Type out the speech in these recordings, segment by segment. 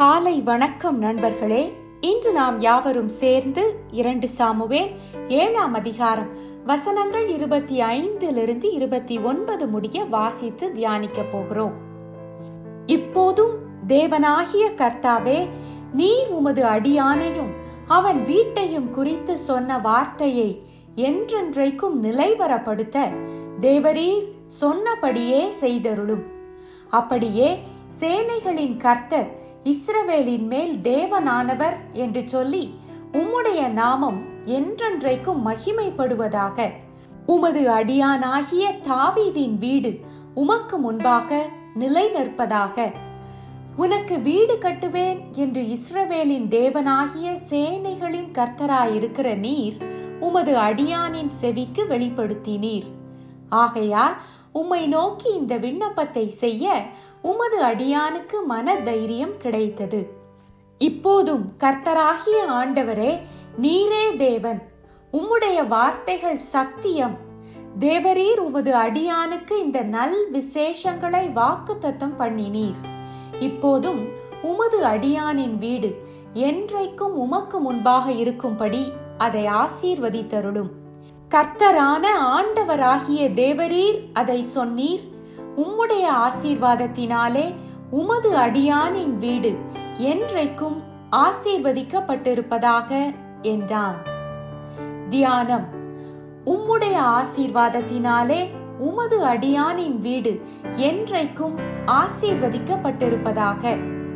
காலை வணக்கம் நண்பர்களே இன்று நாம் யாவரும் சேர்ந்து இரண்டு சாமுவேல் ஏழாம் அதிகாரம் வசனங்கள் இருபத்தி ஐந்திலிருந்து இருபத்தி ஒன்பது முடிய வாசித்து தியானிக்க போகிறோம் இப்போதும் தேவனாகிய கர்த்தாவே நீர் உமது அடியானையும் அவன் வீட்டையும் குறித்து சொன்ன வார்த்தையை என்றென்றைக்கும் நிலைவரப்படுத்த தேவரீர் சொன்னபடியே செய்தருளும் அப்படியே சேனைகளின் கர்த்தர் இஸ்ரவேலின் மேல் தேவனானவர் என்று சொல்லி உம்முடைய நாமம் என்றென்றைக்கும் மகிமைப்படுவதாக உமது அடியானாகிய தாவீதின் வீடு உமக்கு முன்பாக நிலை நிற்பதாக உனக்கு வீடு கட்டுவேன் என்று இஸ்ரவேலின் தேவனாகிய சேனைகளின் கர்த்தராயிருக்கிற நீர் உமது அடியானின் செவிக்கு வெளிப்படுத்தினீர் ஆகையால் உம்மை நோக்கி இந்த விண்ணப்பத்தை செய்ய உமது அடியானுக்கு மன தைரியம் கிடைத்தது இப்போதும் கர்த்தராகிய ஆண்டவரே நீரே தேவன் உம்முடைய வார்த்தைகள் சத்தியம் தேவரீர் உமது அடியானுக்கு இந்த நல் விசேஷங்களை வாக்குத்தத்தம் பண்ணினீர் இப்போதும் உமது அடியானின் வீடு என்றைக்கும் உமக்கு முன்பாக இருக்கும்படி அதை ஆசீர்வதித்தருளும் கர்த்தரான ஆண்டவராகிய தேவரீர் அதை சொன்னீர் உம்முடைய ஆசீர்வாதத்தினாலே உமது அடியானின் வீடு என்றைக்கும் ஆசீர்வதிக்கப்பட்டிருப்பதாக என்றான் தியானம் உம்முடைய ஆசீர்வாதத்தினாலே உமது அடியானின் வீடு என்றைக்கும் ஆசீர்வதிக்கப்பட்டிருப்பதாக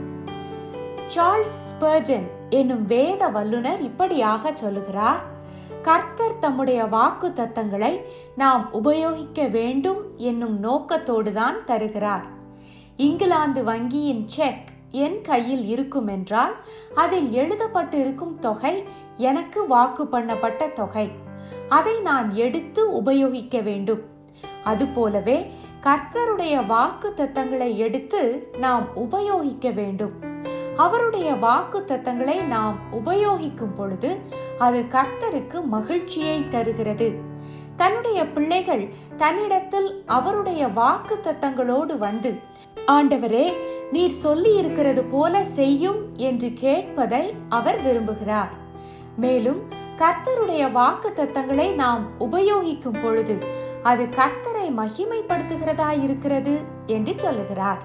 சார்ல்ஸ் ஸ்பர்ஜன் என்னும் வேத வல்லுனர் இப்படியாக சொல்லுகிறார் கர்த்தர் தம்முடைய வாக்கு தத்தங்களை நாம் உபயோகிக்க வேண்டும் என்னும் நோக்கத்தோடுதான் தருகிறார் இங்கிலாந்து வங்கியின் செக் என் கையில் இருக்கும் என்றால் அதில் எழுதப்பட்டு இருக்கும் தொகை எனக்கு வாக்கு பண்ணப்பட்ட தொகை அதை நான் எடுத்து உபயோகிக்க வேண்டும் அதுபோலவே கர்த்தருடைய வாக்கு தத்தங்களை எடுத்து நாம் உபயோகிக்க வேண்டும் அவருடைய வாக்கு தத்தங்களை நாம் உபயோகிக்கும் பொழுது அது கர்த்தருக்கு மகிழ்ச்சியை தருகிறது தன்னுடைய பிள்ளைகள் தன்னிடத்தில் அவருடைய வாக்கு தத்தங்களோடு வந்து ஆண்டவரே நீர் சொல்லி இருக்கிறது போல செய்யும் என்று கேட்பதை அவர் விரும்புகிறார் மேலும் கர்த்தருடைய வாக்கு தத்தங்களை நாம் உபயோகிக்கும் பொழுது அது கர்த்தரை மகிமைப்படுத்துகிறதா இருக்கிறது என்று சொல்லுகிறார்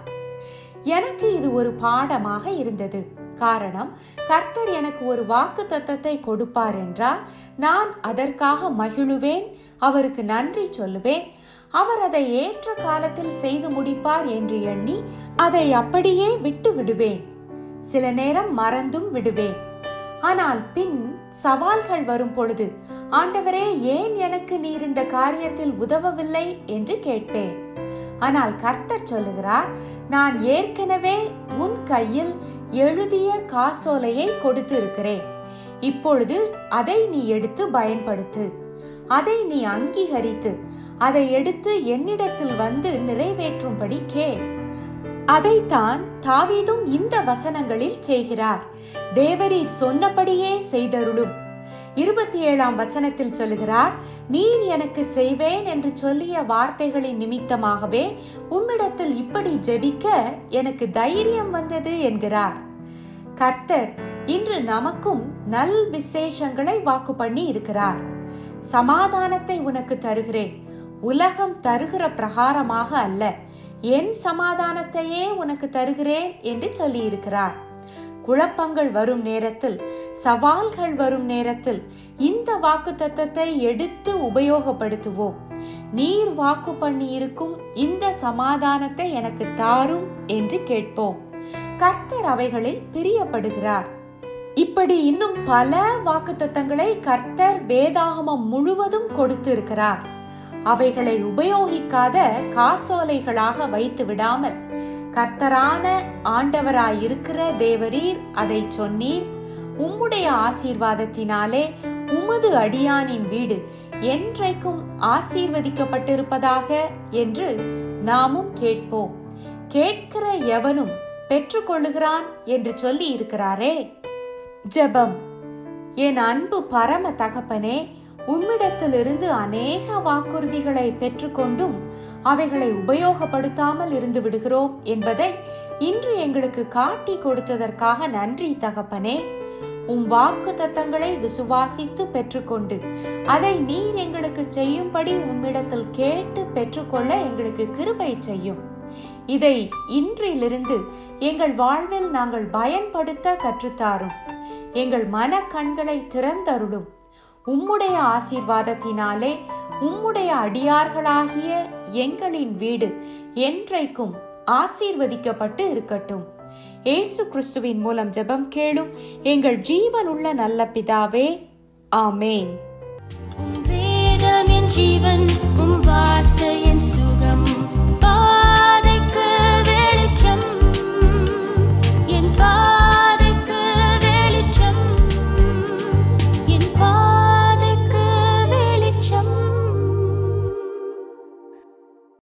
எனக்கு இது ஒரு பாடமாக இருந்தது காரணம் கர்த்தர் எனக்கு ஒரு வாக்கு தத்தத்தை கொடுப்பார் என்றால் நான் அதற்காக மகிழுவேன் அவருக்கு நன்றி சொல்லுவேன் அவர் அதை ஏற்ற காலத்தில் செய்து முடிப்பார் என்று எண்ணி அதை அப்படியே விட்டு விடுவேன் சில நேரம் மறந்தும் விடுவேன் ஆனால் பின் சவால்கள் வரும் பொழுது ஆண்டவரே ஏன் எனக்கு நீர் இந்த காரியத்தில் உதவவில்லை என்று கேட்பேன் ஆனால் கர்த்தர் சொல்லுகிறார் நான் ஏற்கனவே உன் கையில் எழுதிய காசோலையை கொடுத்து இருக்கிறேன் இப்பொழுது அதை நீ எடுத்து பயன்படுத்து அதை நீ அங்கீகரித்து அதை எடுத்து என்னிடத்தில் வந்து நிறைவேற்றும்படி கேள் அதைத்தான் தாவீதும் இந்த வசனங்களில் செய்கிறார் தேவரீர் சொன்னபடியே செய்தருளும் இருபத்தி ஏழாம் வசனத்தில் சொல்லுகிறார் நீர் எனக்கு செய்வேன் என்று சொல்லிய வார்த்தைகளின் நிமித்தமாகவே உம்மிடத்தில் இப்படி ஜெபிக்க எனக்கு தைரியம் வந்தது என்கிறார் கர்த்தர் இன்று நமக்கும் நல் விசேஷங்களை வாக்கு பண்ணி இருக்கிறார் சமாதானத்தை உனக்கு தருகிறேன் உலகம் தருகிற பிரகாரமாக அல்ல என் சமாதானத்தையே உனக்கு தருகிறேன் என்று சொல்லி இருக்கிறார் குழப்பங்கள் வரும் நேரத்தில் சவால்கள் வரும் நேரத்தில் இந்த வாக்கு தத்தத்தை எடுத்து உபயோகப்படுத்துவோம் நீர் வாக்கு பண்ணி இருக்கும் இந்த சமாதானத்தை எனக்கு தாரும் என்று கேட்போம் கர்த்தர் அவைகளில் பிரியப்படுகிறார் இப்படி இன்னும் பல வாக்கு தத்தங்களை கர்த்தர் வேதாகமம் முழுவதும் கொடுத்து இருக்கிறார் அவைகளை உபயோகிக்காத காசோலைகளாக வைத்து விடாமல் கர்த்தரான ஆண்டவராயிருக்கிற தேவரீர் அதை சொன்னீர் உம்முடைய ஆசீர்வாதத்தினாலே உமது அடியானின் வீடு என்றைக்கும் ஆசீர்வதிக்கப்பட்டிருப்பதாக என்று நாமும் கேட்போம் கேட்கிற எவனும் பெற்றுக்கொள்ளுகிறான் என்று சொல்லி இருக்கிறாரே ஜெபம் என் அன்பு பரம தகப்பனே உம்மிடத்திலிருந்து அநேக வாக்குறுதிகளை பெற்றுக்கொண்டும் அவைகளை உபயோகப்படுத்தாமல் இருந்து விடுகிறோம் என்பதை இன்று எங்களுக்கு காட்டி கொடுத்ததற்காக நன்றி தகப்பனே உம் வாக்கு தத்தங்களை விசுவாசித்து பெற்றுக்கொண்டு அதை நீர் எங்களுக்கு செய்யும்படி உம்மிடத்தில் கேட்டு பெற்றுக்கொள்ள எங்களுக்கு கிருபை செய்யும் இதை இன்றிலிருந்து எங்கள் வாழ்வில் நாங்கள் பயன்படுத்த கற்றுத்தாரும் எங்கள் மன கண்களை திறந்தருளும் உம்முடைய ஆசீர்வாதத்தினாலே உம்முடைய அடியார்களாகிய எங்களின் வீடு என்றைக்கும் ஆசீர்வதிக்கப்பட்டு இருக்கட்டும் ஏசு கிறிஸ்துவின் மூலம் ஜெபம் கேளும் எங்கள் ஜீவனுள்ள நல்ல பிதாவே ஆமேன் உம் வேதம் என் ஜீவன்